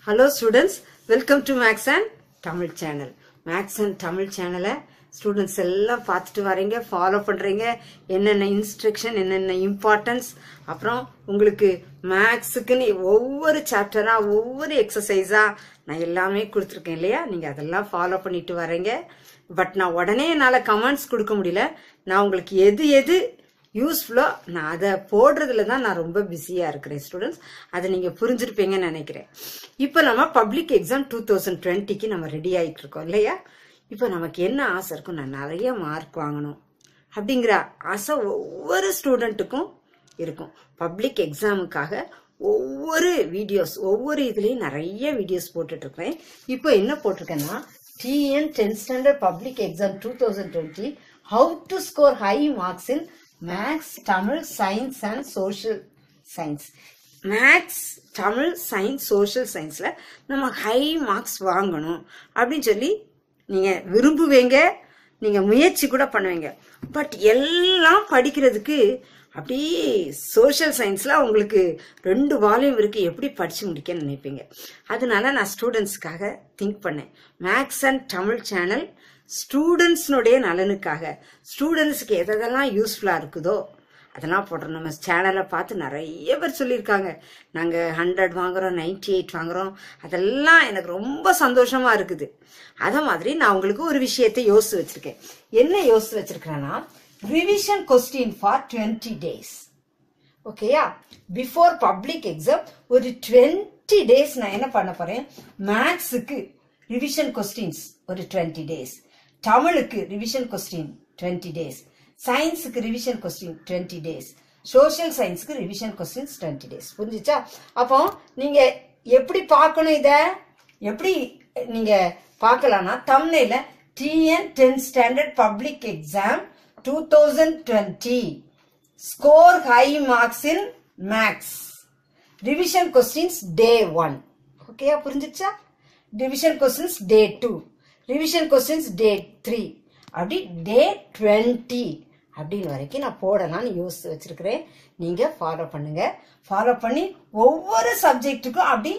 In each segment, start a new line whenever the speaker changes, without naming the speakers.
hello students welcome to maths and Tamil channel maths and Tamil சேனலை students எல்லாம் பார்த்துட்டு வரீங்க ஃபாலோ பண்ணுறீங்க என்னென்ன இன்ஸ்ட்ரக்ஷன் என்னென்ன இம்பார்ட்டன்ஸ் அப்புறம் உங்களுக்கு மேக்ஸுக்குன்னு ஒவ்வொரு சாப்டராக ஒவ்வொரு எக்ஸசைஸாக நான் எல்லாமே கொடுத்துருக்கேன் இல்லையா நீங்கள் அதெல்லாம் ஃபாலோ பண்ணிட்டு வரீங்க பட் நான் உடனே என்னால் கமெண்ட்ஸ் கொடுக்க முடியல நான் உங்களுக்கு எது எது யூஸ்ஃபுல்லோ நான் அதை போடுறதுல தான் நான் ரொம்ப பிஸியாக இருக்கிறேன் ஸ்டூடெண்ட்ஸ் அதை நீங்கள் புரிஞ்சிருப்பீங்கன்னு நினைக்கிறேன் இப்போ நம்ம பப்ளிக் எக்ஸாம் டூ தௌசண்ட் டுவெண்ட்டிக்கு நம்ம ரெடி ஆகிட்டு இருக்கோம் இல்லையா இப்போ நமக்கு என்ன ஆசை இருக்கும் நான் நிறைய மார்க் வாங்கணும் அப்படிங்கிற ஆசை ஒவ்வொரு ஸ்டூடெண்ட்டுக்கும் இருக்கும் பப்ளிக் எக்ஸாமுக்காக ஒவ்வொரு வீடியோஸ் ஒவ்வொரு இதுலேயும் நிறைய வீடியோஸ் போட்டுட்டு இருக்கிறேன் இப்போ என்ன போட்டிருக்கேன்னா TN tenth standard public exam two thousand twenty how to score high marks in maths Tamil science and social science maths Tamil science social சயின்ஸில் நம்ம ஹை மார்க்ஸ் வாங்கணும் அப்படின்னு சொல்லி நீங்கள் விரும்புவீங்க நீங்கள் முயற்சி கூட பண்ணுவீங்க பட் எல்லாம் படிக்கிறதுக்கு அப்படியே சோஷியல் சயின்ஸில் உங்களுக்கு ரெண்டு வால்யூம் இருக்குது எப்படி படித்து முடிக்கன்னு நினைப்பீங்க அதனால நான் ஸ்டூடெண்ட்ஸ்க்காக திங்க் பண்ணேன் மேக்ஸ் அண்ட் தமிழ் சேனல் ஸ்டூடெண்ட்ஸ்னுடைய நலனுக்காக ஸ்டூடெண்ட்ஸுக்கு எதெல்லாம் யூஸ்ஃபுல்லாக இருக்குதோ அதெல்லாம் போடுறோம் நம்ம சேனலை பார்த்து நிறைய பேர் சொல்லியிருக்காங்க நாங்கள் ஹண்ட்ரட் வாங்குறோம் நைன்டி எயிட் வாங்குறோம் அதெல்லாம் எனக்கு ரொம்ப சந்தோஷமா இருக்குது அதை மாதிரி நான் உங்களுக்கு ஒரு விஷயத்தை யோசிச்சு வச்சிருக்கேன் என்ன யோசிச்சு வச்சிருக்கிறேன்னா revision question for twenty days ஓகேயா பிஃபோர் பப்ளிக் எக்ஸாம் ஒரு டுவெண்ட்டி டேஸ் நான் என்ன பண்ண போறேன் மேக்ஸுக்கு ரிவிஷன் கொஸ்டின்ஸ் ஒரு டுவெண்ட்டி டேஸ் தமிழுக்கு ரிவிஷன் கொஸ்டின் டுவெண்ட்டி டேஸ் சயின்ஸுக்கு revision question twenty days social சயின்ஸ்க்கு ரிவிஷன் கொஸ்டின்ஸ் டுவெண்ட்டி டேஸ் புரிஞ்சுச்சா அப்போ நீங்க எப்படி பார்க்கணும் இத எப்படி நீங்க பார்க்கலாம்னா தமிழ்ல TN tenth standard public exam two thousand twenty score high marks in maths revision questions day one ஓகேயா புரிஞ்சிச்சா revision questions day two revision questions day three அப்படி டே டுவெண்ட்டி அப்படின்னு வரைக்கும் நான் போடலாம்னு யோசிச்சு வச்சிருக்கிறேன் நீங்க ஃபாலோ பண்ணுங்க ஃபாலோ பண்ணி ஒவ்வொரு சப்ஜெக்ட்டுக்கும் அப்படி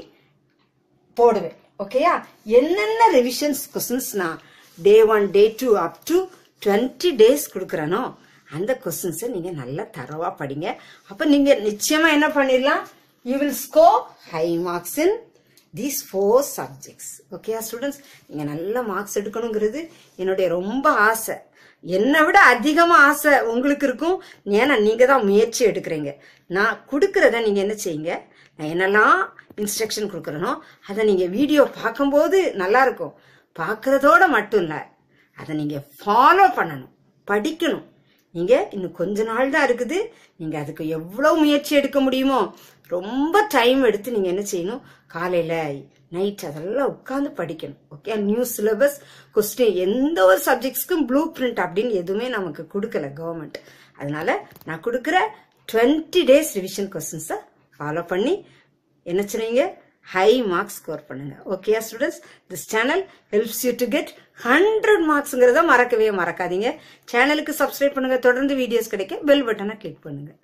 போடுவேன் ஓகேயா என்னென்ன ரிவிஷன்ஸ் கொஸ்டின்ஸ் நான் day one day two up to twenty days கொடுக்குறேனோ அந்த கொஸ்டின்ஸை நீங்க நல்லா தரவா படிங்க அப்ப நீங்க நிச்சயமா என்ன பண்ணிடலாம் you will score high marks in these four subjects okay students நீங்க நல்ல மார்க்ஸ் எடுக்கணுங்கிறது என்னுடைய ரொம்ப ஆசை என்னை விட அதிகமா ஆசை உங்களுக்கு இருக்கும் ஏன்னா நீங்க தான் முயற்சி எடுக்கிறீங்க நான் கொடுக்கறத நீங்க என்ன செய்யுங்க நான் என்னெல்லாம் இன்ஸ்ட்ரக்ஷன் கொடுக்குறேனோ அதை நீங்க வீடியோ பார்க்கும்போது நல்லா இருக்கும் பார்க்கறதோட மட்டும் இல்லை அதை நீங்க ஃபாலோ பண்ணணும் படிக்கணும் நீங்க இன்னும் கொஞ்ச நாள் தான் இருக்குது நீங்க அதுக்கு எவ்வளவு முயற்சி எடுக்க முடியுமோ ரொம்ப டைம் எடுத்து நீங்க என்ன செய்யணும் காலையில நைட் அதெல்லாம் உட்காந்து படிக்கணும் ஓகே நியூ சிலபஸ் கொஸ்டின் எந்த ஒரு சப்ஜெக்ட்ஸ்க்கும் ப்ளூ பிரிண்ட் அப்படின்னு எதுவுமே நமக்கு கொடுக்கல கவர்மெண்ட் அதனால நான் கொடுக்குற டுவெண்ட்டி டேஸ் ரிவிஷன் கொஸ்டின்ஸை ஃபாலோ பண்ணி என்ன சொன்னீங்க ஹை மார்க்ஸ் ஸ்கோர் பண்ணுங்க okay students this channel helps you to get hundred மார்க்ஸ்ங்கிறத மறக்கவே மறக்காதீங்க சேனலுக்கு சப்ஸ்கிரைப் பண்ணுங்க தொடர்ந்து வீடியோஸ் கிடைக்க பெல் பட்டனை கிளிக் பண்ணுங்க